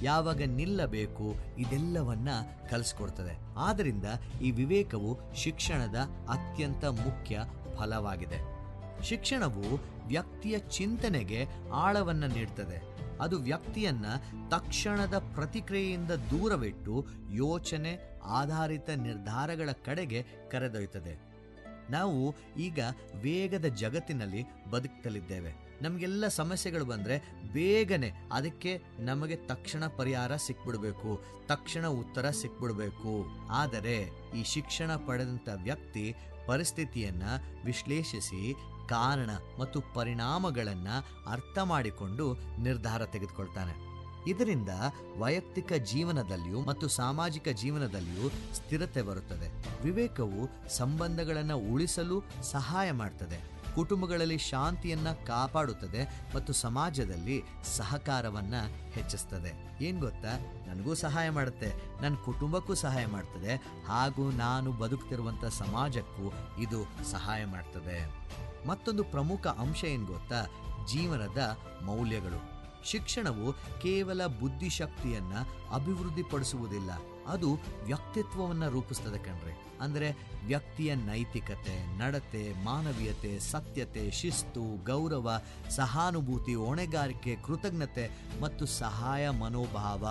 ಯಾವಾಗ ನಿಲ್ಲಬೇಕು ಇದೆಲ್ಲವನ್ನ ಕಲಿಸ್ಕೊಡ್ತದೆ ಆದ್ದರಿಂದ ಈ ವಿವೇಕವು ಶಿಕ್ಷಣದ ಅತ್ಯಂತ ಮುಖ್ಯ ಫಲವಾಗಿದೆ ಶಿಕ್ಷಣವು ವ್ಯಕ್ತಿಯ ಚಿಂತನೆಗೆ ಆಳವನ್ನ ನೀಡ್ತದೆ ಅದು ವ್ಯಕ್ತಿಯನ್ನ ತಕ್ಷಣದ ಪ್ರತಿಕ್ರಿಯೆಯಿಂದ ದೂರವಿಟ್ಟು ಯೋಚನೆ ಆಧಾರಿತ ನಿರ್ಧಾರಗಳ ಕಡೆಗೆ ಕರೆದೊಯ್ತದೆ ನಾವು ಈಗ ವೇಗದ ಜಗತ್ತಿನಲ್ಲಿ ಬದುಕ್ತಲಿದ್ದೇವೆ ನಮಗೆಲ್ಲ ಸಮಸ್ಯೆಗಳು ಬಂದರೆ ಬೇಗನೆ ಅದಕ್ಕೆ ನಮಗೆ ತಕ್ಷಣ ಪರಿಹಾರ ಸಿಕ್ಬಿಡ್ಬೇಕು ತಕ್ಷಣ ಉತ್ತರ ಸಿಕ್ಬಿಡ್ಬೇಕು ಆದರೆ ಈ ಶಿಕ್ಷಣ ಪಡೆದಂಥ ವ್ಯಕ್ತಿ ಪರಿಸ್ಥಿತಿಯನ್ನ ವಿಶ್ಲೇಷಿಸಿ ಕಾರಣ ಮತ್ತು ಪರಿಣಾಮಗಳನ್ನ ಅರ್ಥ ಮಾಡಿಕೊಂಡು ನಿರ್ಧಾರ ತೆಗೆದುಕೊಳ್ತಾನೆ ಇದರಿಂದ ವೈಯಕ್ತಿಕ ಜೀವನದಲ್ಲಿಯೂ ಮತ್ತು ಸಾಮಾಜಿಕ ಜೀವನದಲ್ಲಿಯೂ ಸ್ಥಿರತೆ ಬರುತ್ತದೆ ವಿವೇಕವು ಸಂಬಂಧಗಳನ್ನು ಉಳಿಸಲು ಸಹಾಯ ಮಾಡ್ತದೆ ಕುಟುಂಬಗಳಲ್ಲಿ ಶಾಂತಿಯನ್ನ ಕಾಪಾಡುತ್ತದೆ ಮತ್ತು ಸಮಾಜದಲ್ಲಿ ಸಹಕಾರವನ್ನ ಹೆಚ್ಚಿಸ್ತದೆ ಏನ್ ಗೊತ್ತಾ ನನಗೂ ಸಹಾಯ ಮಾಡುತ್ತೆ ನನ್ನ ಕುಟುಂಬಕ್ಕೂ ಸಹಾಯ ಮಾಡ್ತದೆ ಹಾಗೂ ನಾನು ಬದುಕ್ತಿರುವಂಥ ಸಮಾಜಕ್ಕೂ ಇದು ಸಹಾಯ ಮಾಡ್ತದೆ ಮತ್ತೊಂದು ಪ್ರಮುಖ ಅಂಶ ಏನು ಗೊತ್ತಾ ಜೀವನದ ಮೌಲ್ಯಗಳು ಶಿಕ್ಷಣವು ಕೇವಲ ಬುದ್ಧಿಶಕ್ತಿಯನ್ನ ಅಭಿವೃದ್ಧಿಪಡಿಸುವುದಿಲ್ಲ ಅದು ವ್ಯಕ್ತಿತ್ವವನ್ನು ರೂಪಿಸ್ತದೆ ಕಣ್ರಿ ಅಂದರೆ ವ್ಯಕ್ತಿಯ ನೈತಿಕತೆ ನಡತೆ ಮಾನವೀಯತೆ ಸತ್ಯತೆ ಶಿಸ್ತು ಗೌರವ ಸಹಾನುಭೂತಿ ಹೊಣೆಗಾರಿಕೆ ಕೃತಜ್ಞತೆ ಮತ್ತು ಸಹಾಯ ಮನೋಭಾವ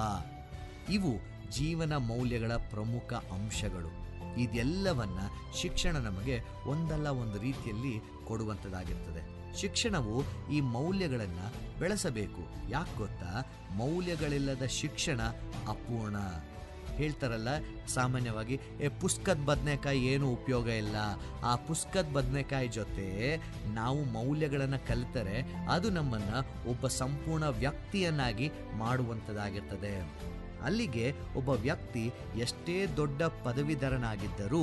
ಇವು ಜೀವನ ಮೌಲ್ಯಗಳ ಪ್ರಮುಖ ಅಂಶಗಳು ಇದೆಲ್ಲವನ್ನ ಶಿಕ್ಷಣ ನಮಗೆ ಒಂದಲ್ಲ ಒಂದು ರೀತಿಯಲ್ಲಿ ಕೊಡುವಂಥದ್ದಾಗಿರ್ತದೆ ಶಿಕ್ಷಣವು ಈ ಮೌಲ್ಯಗಳನ್ನು ಬೆಳೆಸಬೇಕು ಯಾಕೆ ಗೊತ್ತಾ ಮೌಲ್ಯಗಳಿಲ್ಲದ ಶಿಕ್ಷಣ ಅಪೂರ್ಣ ಹೇಳ್ತಾರಲ್ಲ ಸಾಮಾನ್ಯವಾಗಿ ಏ ಪುಸ್ತಕದ ಬದನೆಕಾಯಿ ಏನು ಉಪಯೋಗ ಇಲ್ಲ ಆ ಪುಸ್ತಕದ ಬದನೆಕಾಯಿ ಜೊತೆ ನಾವು ಮೌಲ್ಯಗಳನ್ನು ಕಲಿತರೆ ಅದು ನಮ್ಮನ್ನು ಒಬ್ಬ ಸಂಪೂರ್ಣ ವ್ಯಕ್ತಿಯನ್ನಾಗಿ ಮಾಡುವಂಥದ್ದಾಗಿರ್ತದೆ ಅಲ್ಲಿಗೆ ಒಬ್ಬ ವ್ಯಕ್ತಿ ಎಷ್ಟೇ ದೊಡ್ಡ ಪದವೀಧರನಾಗಿದ್ದರೂ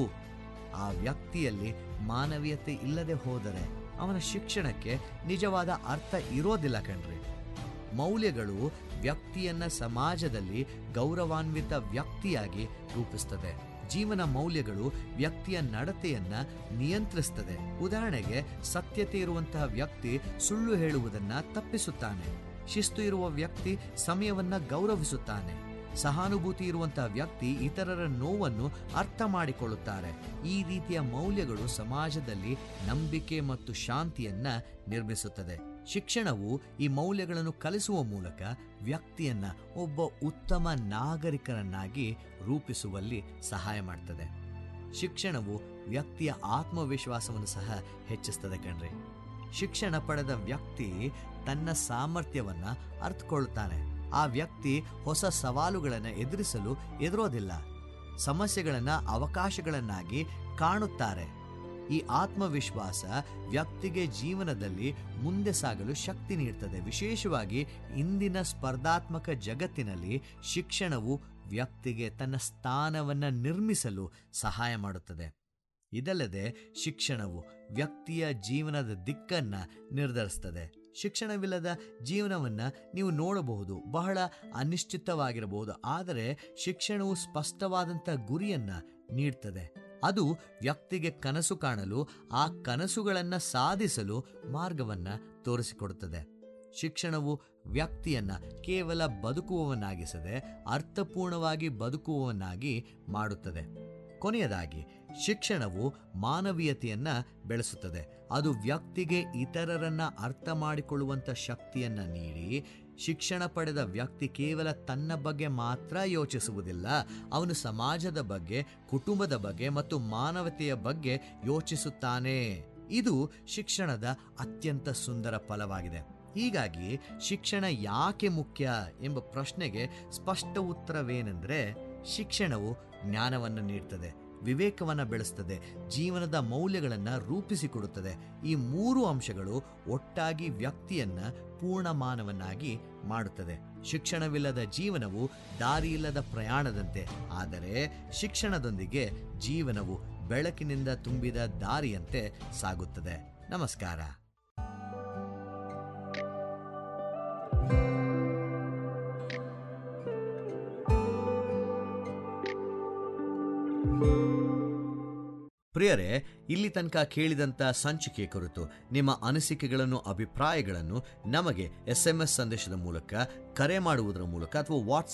ಆ ವ್ಯಕ್ತಿಯಲ್ಲಿ ಮಾನವೀಯತೆ ಇಲ್ಲದೆ ಹೋದರೆ ಅವನ ಶಿಕ್ಷಣಕ್ಕೆ ನಿಜವಾದ ಅರ್ಥ ಇರೋದಿಲ್ಲ ಕಣ್ರಿ ಮೌಲ್ಯಗಳು ವ್ಯಕ್ತಿಯನ್ನ ಸಮಾಜದಲ್ಲಿ ಗೌರವಾನ್ವಿತ ವ್ಯಕ್ತಿಯಾಗಿ ರೂಪಿಸ್ತದೆ ಜೀವನ ಮೌಲ್ಯಗಳು ವ್ಯಕ್ತಿಯ ನಡತೆಯನ್ನ ನಿಯಂತ್ರಿಸ್ತದೆ ಉದಾಹರಣೆಗೆ ಸತ್ಯತೆ ಇರುವಂತಹ ವ್ಯಕ್ತಿ ಸುಳ್ಳು ಹೇಳುವುದನ್ನ ತಪ್ಪಿಸುತ್ತಾನೆ ಶಿಸ್ತು ಇರುವ ವ್ಯಕ್ತಿ ಸಮಯವನ್ನ ಗೌರವಿಸುತ್ತಾನೆ ಸಹಾನುಭೂತಿ ಇರುವಂತಹ ವ್ಯಕ್ತಿ ಇತರರ ನೋವನ್ನು ಅರ್ಥ ಮಾಡಿಕೊಳ್ಳುತ್ತಾರೆ ಈ ರೀತಿಯ ಮೌಲ್ಯಗಳು ಸಮಾಜದಲ್ಲಿ ನಂಬಿಕೆ ಮತ್ತು ಶಾಂತಿಯನ್ನ ನಿರ್ಮಿಸುತ್ತದೆ ಶಿಕ್ಷಣವು ಈ ಮೌಲ್ಯಗಳನ್ನು ಕಲಿಸುವ ಮೂಲಕ ವ್ಯಕ್ತಿಯನ್ನ ಒಬ್ಬ ಉತ್ತಮ ನಾಗರಿಕರನ್ನಾಗಿ ರೂಪಿಸುವಲ್ಲಿ ಸಹಾಯ ಮಾಡ್ತದೆ ಶಿಕ್ಷಣವು ವ್ಯಕ್ತಿಯ ಆತ್ಮವಿಶ್ವಾಸವನ್ನು ಸಹ ಹೆಚ್ಚಿಸ್ತದೆ ಕಣ್ರಿ ಶಿಕ್ಷಣ ಪಡೆದ ವ್ಯಕ್ತಿ ತನ್ನ ಸಾಮರ್ಥ್ಯವನ್ನ ಅರ್ಥಕೊಳ್ತಾನೆ ಆ ವ್ಯಕ್ತಿ ಹೊಸ ಸವಾಲುಗಳನ್ನು ಎದುರಿಸಲು ಎದುರೋದಿಲ್ಲ ಸಮಸ್ಯೆಗಳನ್ನು ಅವಕಾಶಗಳನ್ನಾಗಿ ಕಾಣುತ್ತಾರೆ ಈ ಆತ್ಮವಿಶ್ವಾಸ ವ್ಯಕ್ತಿಗೆ ಜೀವನದಲ್ಲಿ ಮುಂದೆ ಸಾಗಲು ಶಕ್ತಿ ನೀಡ್ತದೆ ವಿಶೇಷವಾಗಿ ಇಂದಿನ ಸ್ಪರ್ಧಾತ್ಮಕ ಜಗತ್ತಿನಲ್ಲಿ ಶಿಕ್ಷಣವು ವ್ಯಕ್ತಿಗೆ ತನ್ನ ಸ್ಥಾನವನ್ನು ನಿರ್ಮಿಸಲು ಸಹಾಯ ಮಾಡುತ್ತದೆ ಇದಲ್ಲದೆ ಶಿಕ್ಷಣವು ವ್ಯಕ್ತಿಯ ಜೀವನದ ದಿಕ್ಕನ್ನ ನಿರ್ಧರಿಸ್ತದೆ ಶಿಕ್ಷಣವಿಲ್ಲದ ಜೀವನವನ್ನ ನೀವು ನೋಡಬಹುದು ಬಹಳ ಅನಿಶ್ಚಿತವಾಗಿರಬಹುದು ಆದರೆ ಶಿಕ್ಷಣವು ಸ್ಪಷ್ಟವಾದಂಥ ಗುರಿಯನ್ನ ನೀಡ್ತದೆ ಅದು ವ್ಯಕ್ತಿಗೆ ಕನಸು ಕಾಣಲು ಆ ಕನಸುಗಳನ್ನು ಸಾಧಿಸಲು ಮಾರ್ಗವನ್ನ ತೋರಿಸಿಕೊಡುತ್ತದೆ ಶಿಕ್ಷಣವು ವ್ಯಕ್ತಿಯನ್ನ ಕೇವಲ ಬದುಕುವವನಾಗಿಸದೆ ಅರ್ಥಪೂರ್ಣವಾಗಿ ಬದುಕುವವನಾಗಿ ಮಾಡುತ್ತದೆ ಕೊನೆಯದಾಗಿ ಶಿಕ್ಷಣವು ಮಾನವೀಯತೆಯನ್ನ ಬೆಳೆಸುತ್ತದೆ ಅದು ವ್ಯಕ್ತಿಗೆ ಇತರರನ್ನ ಅರ್ಥ ಮಾಡಿಕೊಳ್ಳುವಂಥ ಶಕ್ತಿಯನ್ನ ನೀಡಿ ಶಿಕ್ಷಣ ಪಡೆದ ವ್ಯಕ್ತಿ ಕೇವಲ ತನ್ನ ಬಗ್ಗೆ ಮಾತ್ರ ಯೋಚಿಸುವುದಿಲ್ಲ ಅವನು ಸಮಾಜದ ಬಗ್ಗೆ ಕುಟುಂಬದ ಬಗ್ಗೆ ಮತ್ತು ಮಾನವತೆಯ ಬಗ್ಗೆ ಯೋಚಿಸುತ್ತಾನೆ ಇದು ಶಿಕ್ಷಣದ ಅತ್ಯಂತ ಸುಂದರ ಫಲವಾಗಿದೆ ಹೀಗಾಗಿ ಶಿಕ್ಷಣ ಯಾಕೆ ಮುಖ್ಯ ಎಂಬ ಪ್ರಶ್ನೆಗೆ ಸ್ಪಷ್ಟ ಉತ್ತರವೇನೆಂದರೆ ಶಿಕ್ಷಣವು ಜ್ಞಾನವನ್ನು ನೀಡ್ತದೆ ವಿವೇಕವನ್ನು ಬೆಳೆಸ್ತದೆ ಜೀವನದ ಮೌಲ್ಯಗಳನ್ನು ರೂಪಿಸಿಕೊಡುತ್ತದೆ ಈ ಮೂರು ಅಂಶಗಳು ಒಟ್ಟಾಗಿ ವ್ಯಕ್ತಿಯನ್ನ ಪೂರ್ಣ ಮಾನವನ್ನಾಗಿ ಮಾಡುತ್ತದೆ ಶಿಕ್ಷಣವಿಲ್ಲದ ಜೀವನವು ದಾರಿಯಿಲ್ಲದ ಪ್ರಯಾಣದಂತೆ ಆದರೆ ಶಿಕ್ಷಣದೊಂದಿಗೆ ಜೀವನವು ಬೆಳಕಿನಿಂದ ತುಂಬಿದ ದಾರಿಯಂತೆ ಸಾಗುತ್ತದೆ ನಮಸ್ಕಾರ ಪ್ರಿಯರೇ ಇಲ್ಲಿ ತನಕ ಕೇಳಿದಂಥ ಸಂಚಿಕೆ ಕುರಿತು ನಿಮ್ಮ ಅನಿಸಿಕೆಗಳನ್ನು ಅಭಿಪ್ರಾಯಗಳನ್ನು ನಮಗೆ ಎಸ್ ಎಂ ಎಸ್ ಸಂದೇಶದ ಮೂಲಕ ಕರೆ ಮಾಡುವುದರ ಮೂಲಕ ಅಥವಾ ವಾಟ್ಸ್